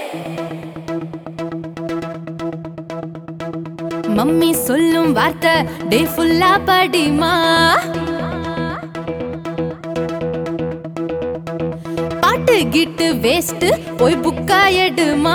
Mummy சொல்லும் வார்த்தை டே ஃபுல்லா படிமா பாட்டு கிட்டு வேஸ்ட் போய் புக்கா எடுமா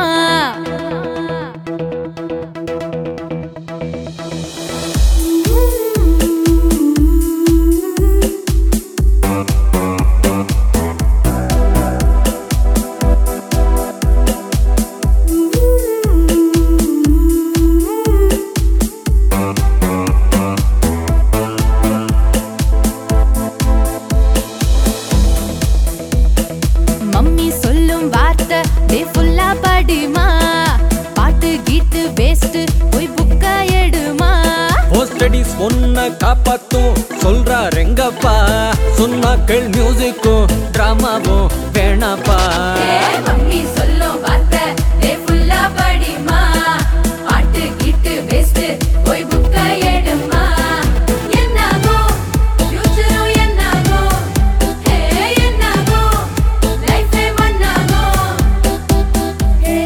மம்மி சொல்லும் வார்த்தை டே ஃபுல்லா படிமா பாட்டு கீட்டு வேஸ்ட் போய் புக்கா எடுமா ஸ்டடிஸ் ஒன்ன காப்பாத்தும் சொல்றார் எங்கப்பா சொன்னாக்கள் மியூசிக்கும் டிராமாவும் வேணாப்பா மம்மி சொல்லும் வார்த்தை டே ஃபுல்லா படிமா பாட்டு கீட்டு வேஸ்ட் போய் புக்கா எடுமா என்னாகோ ஃபியூச்சரும் என்னாகோ ஹே என்னாகோ லைஃபே மண்ணாகோ ஹே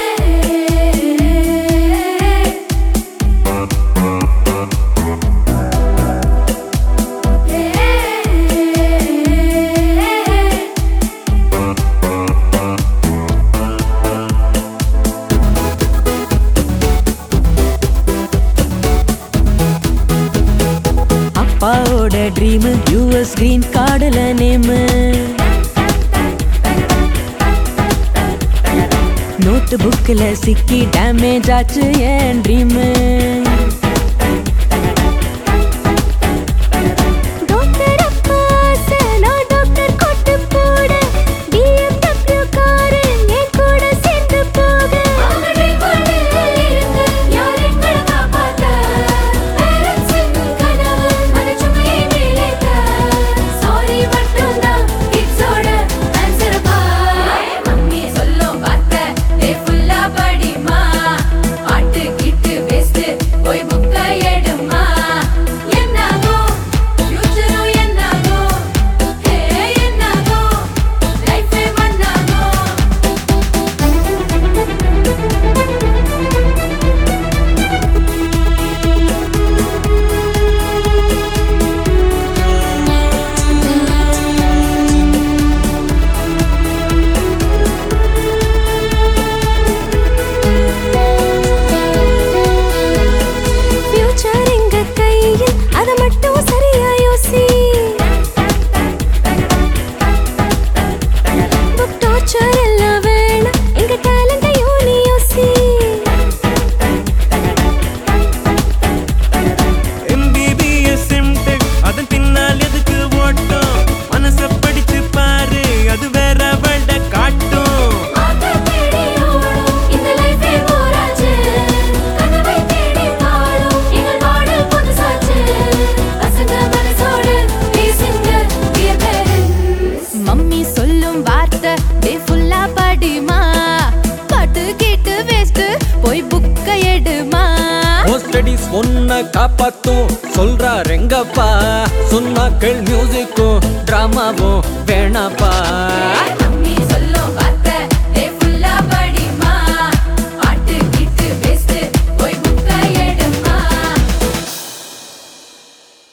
அப்பாவோட ட்ரீம் யூஎஸ் கிரீன் கார்டுல நேமு நோட்டு புக்கில் சிக்கி டேமேஜ் ஆச்சு என் ட்ரீமு டாக்டர் அப்பா ஆசை, நான் டாக்டர் கோட்டு போட. BMW காரு என் கூட சேர்ந்து போக. யார் எங்களை காப்பாத்த? Parents ன் கனவு, மனச்சுமையை மேலேத்த. Sorry மட்டும்தான் kids ஓட answer பா. மம்மி சொல்லும் வார்த்தை, day full ஆ படிமா. பாட்டு கீட்டு waste, போய் book அ எடுமா. என்னாகோ ஃபியூச்சரும் என்னாகோ ஹே என்னாகோ லைஃபே மண்ணாகோ ஃபியூச்சர் எங்க கையில் அத மட்டும் சரியா யோசி புக் டார்ச்சர் எல்லாம் வேணாம் எங்க டேலண்டையும் நீ யோசி எம்பிபிஎஸ் எம்டெக் அதன் பின்னால் எதுக்கு ஓட்டம் மனச படிச்சு பாரு அது வேற வட காட்டும் ஆத்த தேடி ஓடும் இந்த லைஃபே போராச்சு கனவை தேடி வாழும் எங்கள் மாடல் புதுசாச்சு பசங்க மனசோடு பேசுங்க dear parents. மம்மி சொல்லும் வார்த்தை டே ஃபுல்லா படிமா பாட்டு கேட்டு வேஸ்ட் போய் புக்க எடுமா ஸ்டடிஸ் ஒன்ன காப்பாத்தும் சொல்றார் எங்கப்பா சொன்னாக்கள் மியூசிக்கும் டிராமாவும் வேணாப்பா